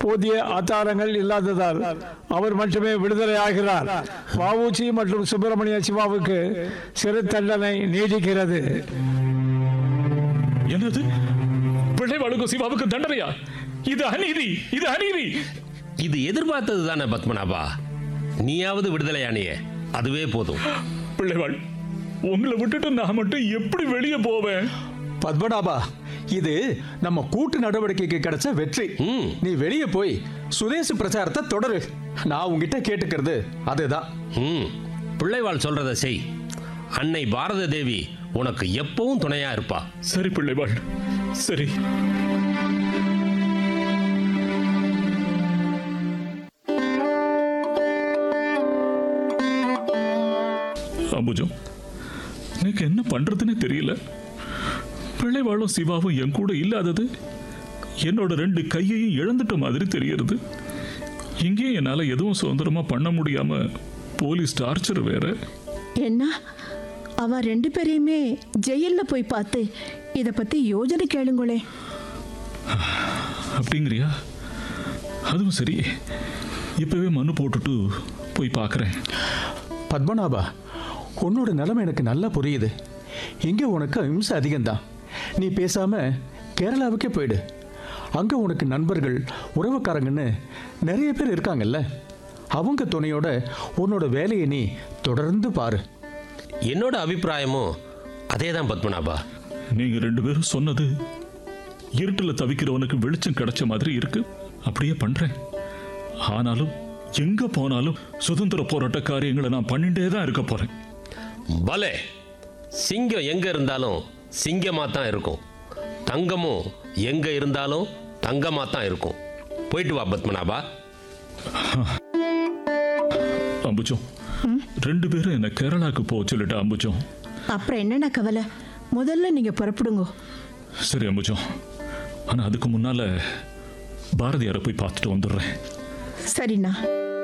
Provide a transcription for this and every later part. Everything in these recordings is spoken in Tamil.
போதிய ஆதாரங்கள் இல்லாததால் அவர் மட்டுமே விடுதலை ஆகிறார் வஉசி மற்றும் சுப்பிரமணிய சிவாவுக்கு சிறை தண்டனை நீடிக்கிறது என்னது பிள்ளைவாளுக்கும் சிவாவுக்கு தண்டனையா இது அநீதி இது அநீதி இது எதிர்பார்த்தது தானே பத்மநாபா நீயாவது விடுதலையானியே அதுவே போதும் பிள்ளைவாள் உங்களை விட்டுட்டு நான் மட்டும் எப்படி வெளியே போவேன் பத்மநாபா இது நம்ம கூட்டு நடவடிக்கைக்கு கிடைச்ச வெற்றி ம். நீ வெளியே போய் சுதேசி பிரச்சாரத்தை தொடரு நான் உங்ககிட்ட கேட்டுக்கிறது அதுதான் ம் பிள்ளைவாள் சொல்றத செய் அன்னை பாரத தேவி உனக்கு எப்பவும் துணையா இருப்பா சரி பிள்ளைவாள் சரி அம்புஜம் எனக்கு என்ன பண்றதுன்னே தெரியல பிள்ளைவாளும் சிவாவும் என் கூட இல்லாதது என்னோட ரெண்டு கையையும் இழந்துட்ட மாதிரி தெரியறது இங்கேயும் என்னால எதுவும் சுதந்திரமா பண்ண முடியாம போலீஸ் டார்ச்சர் வேற என்ன அவ ரெண்டு பேரையுமே ஜெயில்ல போய் பார்த்து இத பத்தி யோஜனை கேளுங்களே அப்படிங்கிறியா அதுவும் சரி இப்பவே மனு போட்டுட்டு போய் பார்க்குறேன் பத்மநாபா உன்னோட நிலைமை எனக்கு நல்லா புரியுது இங்கே உனக்கு அஹிம்சை அதிகம்தான் நீ பேசாம கேரளாவுக்கே போயிடு அங்கே உனக்கு நண்பர்கள் உறவுக்காரங்கன்னு நிறைய பேர் இருக்காங்கல்ல அவங்க துணையோட உன்னோட வேலையை நீ தொடர்ந்து பாரு என்னோட அபிப்பிராயமும் அதே தான் பத்மநாபா நீங்க ரெண்டு பேரும் சொன்னது இருட்டில் தவிக்கிறவனுக்கு வெளிச்சம் கிடைச்ச மாதிரி இருக்கு அப்படியே பண்றேன் ஆனாலும் எங்க போனாலும் சுதந்திர போராட்ட காரியங்களை நான் பண்ணிட்டே தான் இருக்க போறேன் பலே சிங்கம் எங்க இருந்தாலும் சிங்கமா தான் இருக்கும் தங்கமும் எங்க இருந்தாலும் தங்கமா தான் இருக்கும் போயிட்டு வா பத்மநாபா அம்புஜம் ரெண்டு பேரும் என்ன கேரளாக்கு போக சொல்லிட்டா அம்புஜம் அப்புறம் என்னென்ன கவலை முதல்ல நீங்க புறப்படுங்க சரி அம்புஜம் ஆனா அதுக்கு முன்னால பாரதியாரை போய் பார்த்துட்டு வந்துடுறேன் சரிண்ணா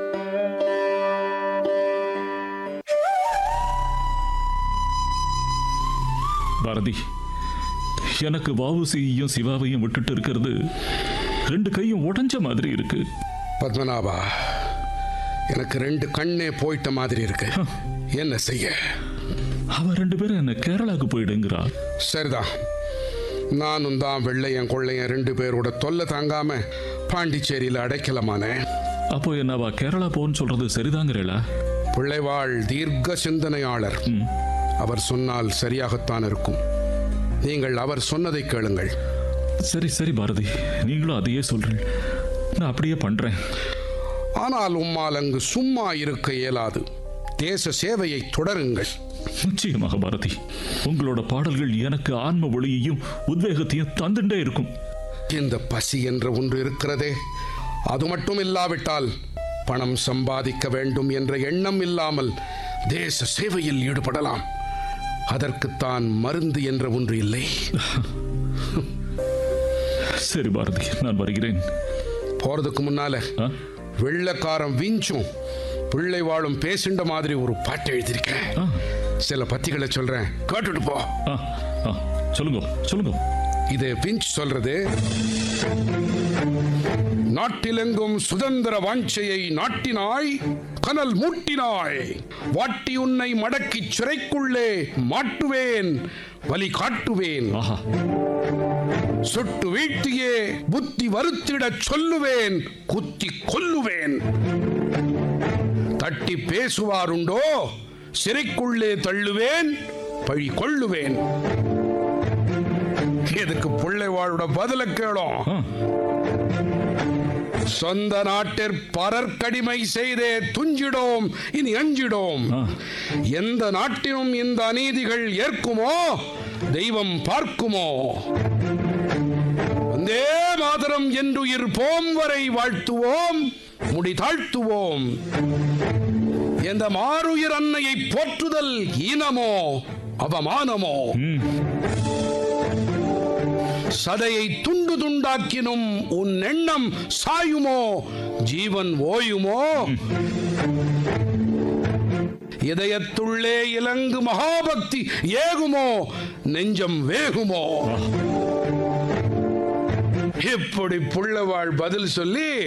பாரதி எனக்கு வாவுசியையும் சிவாவையும் விட்டுட்டு இருக்கிறது ரெண்டு கையும் உடைஞ்ச மாதிரி இருக்கு பத்மநாபா எனக்கு ரெண்டு கண்ணே போயிட்ட மாதிரி இருக்கு என்ன செய்ய அவ ரெண்டு பேரும் என்ன கேரளாக்கு போயிடுங்கிறா சரிதான் நானும் தான் வெள்ளையன் கொள்ளையன் ரெண்டு பேரோட தொல்லை தாங்காம பாண்டிச்சேரியில் அடைக்கலமானேன் அப்போ என்ன அவ கேரளா போன்னு சொல்றது சரிதாங்கிறேளா பிள்ளைவாள் தீர்க்க சிந்தனையாளர் அவர் சொன்னால் சரியாகத்தான் இருக்கும் நீங்கள் அவர் சொன்னதை கேளுங்கள் சரி சரி பாரதி நீங்களும் அதையே சொல்றீங்க நான் அப்படியே பண்றேன் ஆனால் உம்மால் அங்கு சும்மா இருக்க இயலாது தேச சேவையை தொடருங்கள் நிச்சயமாக பாரதி உங்களோட பாடல்கள் எனக்கு ஆன்ம ஒளியையும் உத்வேகத்தையும் தந்துட்டே இருக்கும் இந்த பசி என்ற ஒன்று இருக்கிறதே அது மட்டும் இல்லாவிட்டால் பணம் சம்பாதிக்க வேண்டும் என்ற எண்ணம் இல்லாமல் தேச சேவையில் ஈடுபடலாம் அதற்குத்தான் மருந்து என்ற ஒன்று இல்லை சரி பாரதி நான் வருகிறேன் போறதுக்கு முன்னால ஆ? வெள்ளக்காரன் விஞ்சும் பிள்ளை வாழும் பேசுண்ட மாதிரி ஒரு பாட்டு எழுதியிருக்கேன் ஆ, சில பத்திகளை சொல்றேன் கேட்டுட்டு போ ஆ, ஆ, சொல்லுங்க சொல்லுங்க இது பிஞ்ச் சொல்றது நாட்டிலெங்கும் சுதந்திர வாஞ்சையை நாட்டினாய் கனல் மூட்டினாய் வாட்டி உன்னை மடக்கி சிறைக்குள்ளே மாட்டுவேன் வலி காட்டுவேன் ஆஹா சுட்டு வீழ்த்தியே புத்தி வருத்திடச் சொல்லுவேன் குத்தி கொல்லுவேன் தட்டி பேசுவாருண்டோ சிறைக்குள்ளே தள்ளுவேன் பழி கொள்ளுவேன் இதுக்கு பிள்ளைவாளோட பதில கேளும் ஆ, சொந்த நாட்டிற் பரற்கடிமை செய்தே துஞ்சிடோம் இனி அஞ்சிடோம் ஆ. எந்த நாட்டிலும் இந்த அநீதிகள் ஏற்குமோ தெய்வம் பார்க்குமோ வந்தே மாதரம் என்றுயிர் போம் வரை வாழ்த்துவோம் முடி தாழ்த்துவோம் எந்த மாறுயிர் அன்னையை போற்றுதல் ஈனமோ அவமானமோ சதையை துண்டு துண்டாக்கினும் உன் எண்ணம் சாயுமோ ஜீவன் ஓயுமோ இதயத்துள்ளே இலங்கு மகாபக்தி ஏகுமோ நெஞ்சம் வேகுமோ இப்படி புள்ளவாள் பதில் சொல்லி